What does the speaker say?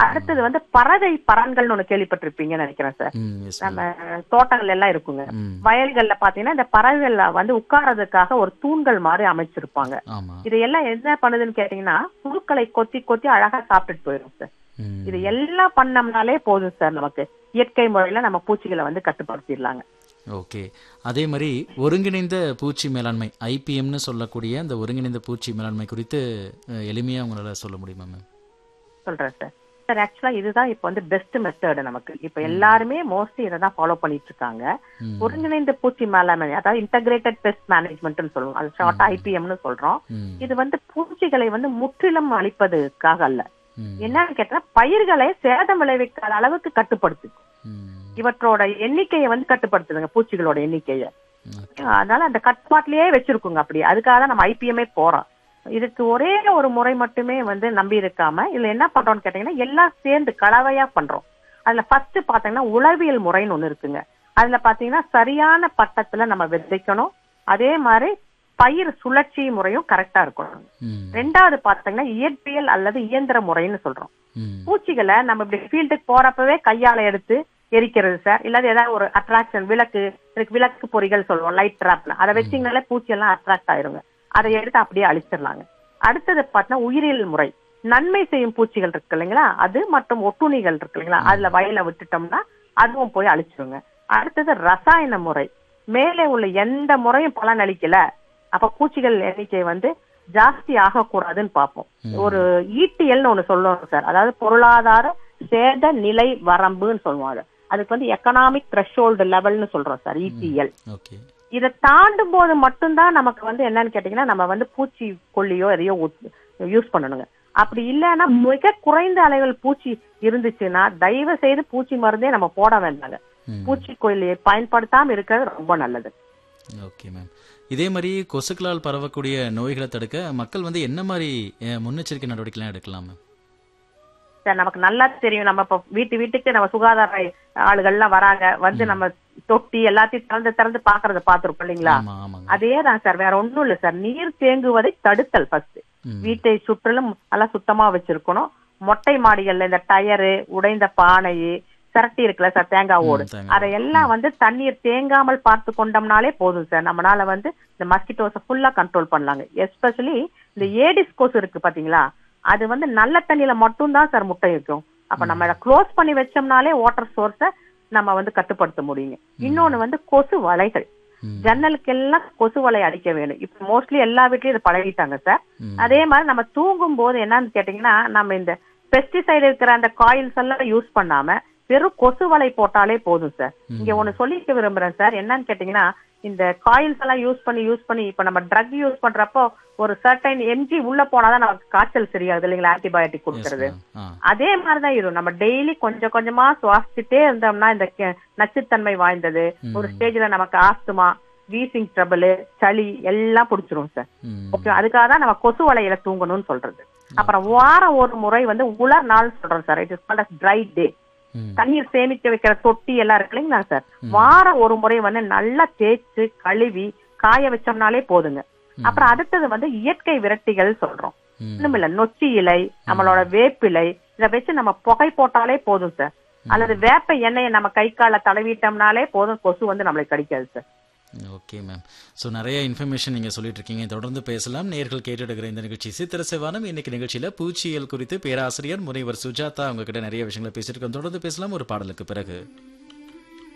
அடுத்தது வந்து பறவை பறன்கள்னு ஒண்ணு கேள்விப்பட்டிருப்பீங்கன்னு நினைக்கிறேன் சார் ம் எஸ் நம்ம தோட்டங்கள் எல்லாம் இருக்குங்க ம் வயல்கள்ல பாத்தீங்கன்னா இந்த பறவைகள் வந்து உட்கார்றதுக்காக ஒரு தூண்கள் மாதிரி அமைச்சிருப்பாங்க ஆமா இதையெல்லாம் என்ன பண்ணுதுன்னு கேட்டீங்கன்னா புழுக்களை கொத்தி கொத்தி அழகா சாப்பிட்டுட்டு போயிடும் சார் ம் இது எல்லாம் பண்ணோம்னாலே போதும் சார் நமக்கு இயற்கை முறையில நம்ம பூச்சிகளை வந்து கட்டுப்படுத்திடலாங்க ஓகே அதே மாதிரி ஒருங்கிணைந்த பூச்சி மேலாண்மை ஐபிஎம்னு சொல்லக்கூடிய அந்த ஒருங்கிணைந்த பூச்சி மேலாண்மை குறித்து அஹ், எளிமையா உங்களால சொல்ல முடியுமா மேம் சொல்றேன் சார் சார் ஆக்சுவலா இதுதான் இப்போ வந்து பெஸ்ட் மெத்தட் நமக்கு இப்போ எல்லாருமே மோஸ்ட்லி இதை தான் ஃபாலோ பண்ணிட்டு இருக்காங்க ம். ஒருங்கிணைந்த பூச்சி மேலாண்மை அதாவது இன்டகிரேட்டட் பெஸ்ட் மேனேஜ்மெண்ட்னு சொல்லுவோம் அது ஷார்ட்டா ஐபிஎம்னு சொல்றோம் ம் இது வந்து பூச்சிகளை வந்து முற்றிலும் அழிப்பதற்காக அல்ல ம் என்னன்னு கேட்டா பயிர்களை சேதம் விளைவிக்காத அளவுக்கு கட்டுப்படுத்து ம் இவற்றோட எண்ணிக்கையை வந்து கட்டுப்படுத்துதுங்க பூச்சிகளோட எண்ணிக்கையை ஓகே அதனால அந்த கட்டுப்பாட்டிலேயே வச்சிருக்குங்க அப்படி அதுக்காக தான் நம்ம ஐபிஎம்ஏ போறோம் இதுக்கு ஒரே ஒரு முறை மட்டுமே வந்து நம்பி இருக்காம இதுல என்ன பண்றோம்னு கேட்டீங்கன்னா எல்லாம் சேர்ந்து கலவையா பண்றோம் அதுல ஃபர்ஸ்ட் பாத்தீங்கன்னா உளவியல் முறைன்னு ஒண்ணு இருக்குங்க அதுல பாத்தீங்கன்னா சரியான பட்டத்துல நம்ம விதைக்கணும் அதே மாதிரி பயிர் சுழற்சி முறையும் கரெக்டா இருக்கணும் ம் ரெண்டாவது பாத்தீங்கன்னா இயற்பியல் அல்லது இயந்திர முறைன்னு சொல்றோம் ம் பூச்சிகளை நம்ம இப்படி ஃபீல்டுக்கு போறப்பவே கையால எடுத்து எரிக்கிறது சார் இல்லாத ஏதாவது ஒரு அட்ராக்ஷன் விளக்கு இதுக்கு விளக்கு பொறிகள் சொல்லுவோம் லைட் ட்ராப்ல அதை வச்சீங்கனாலே பூச்சி எல்லாம் அட்ராக்ட் ஆயிருங்க அதை எடுத்து அப்படியே அழிச்சிடலாங்க அடுத்தது பார்த்தீங்கன்னா உயிரியல் முறை நன்மை செய்யும் பூச்சிகள் இருக்கு இல்லைங்களா அது மற்றும் ஒட்டுண்ணிகள் இருக்கு இல்லைங்களா அதுல வயல விட்டுட்டோம்னா அதுவும் போய் அழிச்சிருங்க அடுத்தது ரசாயன முறை மேலே உள்ள எந்த முறையும் பலன் அளிக்கல அப்ப பூச்சிகள் எண்ணிக்கை வந்து ஜாஸ்தி ஆகக்கூடாதுன்னு பார்ப்போம் ஒரு ஈட்டியல்னு ஒண்ணு சொல்லுவாங்க சார் அதாவது பொருளாதார சேத நிலை வரம்புன்னு சொல்லுவாங்க அதுக்கு வந்து எக்கனாமிக் த்ரெஷோல்டு லெவல்னு சொல்றோம் சார் இடிஎல் ஓகே இதை தாண்டும் போது மட்டும்தான் நமக்கு வந்து என்னன்னு கேட்டீங்கன்னா நம்ம வந்து பூச்சி கொல்லியோ எதையோ யூஸ் பண்ணணுங்க அப்படி இல்லைன்னா மிக குறைந்த அளவில் பூச்சி இருந்துச்சுன்னா தயவு செய்து பூச்சி மருந்தே நம்ம போட வேண்டாங்க ம் பூச்சிக்கொல்லியை பயன்படுத்தாம இருக்கிறது ரொம்ப நல்லது ஓகே மேம் இதே மாதிரி கொசுக்களால் பரவக்கூடிய நோய்களை தடுக்க மக்கள் வந்து என்ன மாதிரி அஹ், முன்னெச்சரிக்கை நடவடிக்கைலாம் எடுக்கலாம் மேம் சார் நமக்கு நல்லா தெரியும் நம்ம இப்ப வீட்டு வீட்டுக்கு நம்ம சுகாதார ஆளுகள்லாம் வராங்க வந்து நம்ம தொட்டி எல்லாத்தையும் திறந்து திறந்து பாக்குறத பாத்துருப்போம் இல்லைங்களா ஆமா ஆமாங்க அதே தான் சார் வேற ஒண்ணும் இல்ல சார் நீர் தேங்குவதை தடுத்தல் ஃபர்ஸ்ட் ம். வீட்டை சுற்றிலும் நல்லா சுத்தமா வச்சிருக்கணும் மொட்டை மாடிகள்ல இந்த டயரு உடைந்த பானை சிரட்டி இருக்குல்ல சார் தேங்காய் ஓடு ம், தேங்காய் அதையெல்லாம் வந்து தண்ணீர் தேங்காமல் பார்த்து கொண்டோம்னாலே போதும் சார் நம்மளால வந்து இந்த மஸ்கிட்டோஸை ஃபுல்லா கண்ட்ரோல் பண்ணலாங்க எஸ்பெஷலி இந்த ஏடிஸ் கொசு இருக்கு பாத்தீங்களா அது வந்து நல்ல தண்ணியில மட்டும்தான் சார் முட்டை வைக்கும் அப்ப நம்ம அதை க்ளோஸ் பண்ணி வச்சோம்னாலே வாட்டர் சோர்ஸ நம்ம வந்து கட்டுப்படுத்த முடியுங்க இன்னொன்னு வந்து கொசு வலைகள் ம். ஜன்னலுக்கெல்லாம் கொசு வலை அடிக்க வேணும் இப்ப மோஸ்ட்லி எல்லா வீட்லயும் இதை பழகிட்டாங்க சார் ம். அதே மாதிரி நம்ம தூங்கும் போது என்னன்னு கேட்டீங்கன்னா நம்ம இந்த பெஸ்டிசைடு இருக்கிற அந்த காயில்ஸ் எல்லாம் யூஸ் பண்ணாம வெறும் கொசு வலை போட்டாலே போதும் சார் இங்க ஒண்ணு சொல்லிக்க விரும்புறேன் சார் என்னன்னு கேட்டீங்கன்னா இந்த காயில்ஸ் எல்லாம் யூஸ் பண்ணி யூஸ் பண்ணி இப்ப நம்ம ட்ரக் யூஸ் பண்றப்போ ஒரு சர்டைன் எம்ஜி உள்ள போனாதான் நமக்கு காய்ச்சல் சரியாகுது இல்லைங்களா ஆன்டிபயோட்டிக் Yes, கொடுக்கறது ma'am. ஆ அதே மாதிரிதான் இருக்கும் நம்ம டெய்லி கொஞ்சம் கொஞ்சமா சுவாசிச்சுட்டே இருந்தோம்னா இந்த கெ- நச்சுத்தன்மை வாய்ந்தது ஒரு ஸ்டேஜ்ல நமக்கு ஆஸ்துமா வீசிங் ட்ரபிள் சளி எல்லாம் பிடிச்சிரும் சார் ம். ஓகே அதுக்காக தான் நம்ம கொசு வலையில தூங்கணும்னு சொல்றது அப்புறம் வாரம் ஒரு முறை வந்து உலர் நாள் சொல்றோம் sir it is called dry day hmm. தண்ணீர் சேமிக்க வைக்கிற தொட்டி எல்லாம் இருக்கு இல்லைங்களா சார் வாரம் ஒரு முறை வந்து நல்லா தேய்ச்சு கழுவி காய வச்சோம்னாலே போதுங்க அப்புறம் அடுத்தது வந்து இயற்கை விரட்டிகள் சொல்றோம் ம். ஒண்ணும் இல்ல நொச்சி இலை நம்மளோட வேப்பிலை இத வச்சு நம்ம புகை போட்டாலே போதும் சார் அல்லது வேப்ப எண்ணெயை நம்ம கை கால தடவிட்டோம்னாலே போதும் கொசு வந்து நம்மளுக்கு கடிக்காது சார் ஓகே மேம் ஸோ நிறைய இன்ஃபர்மேஷன் நீங்கள் சொல்லிட்டு இருக்கீங்க தொடர்ந்து பேசலாம் நேர்கள் கேட்டுடுகிற இந்த நிகழ்ச்சி சித்திர செவ்வானம் இன்னைக்கு நிகழ்ச்சியில் பூச்சியல் குறித்து பேராசிரியர் முனைவர் சுஜாதா உங்ககிட்ட நிறைய விஷயங்களை பேசியிருக்கோம் தொடர்ந்து பேசலாம் ஒரு பாடலுக்கு பிறகு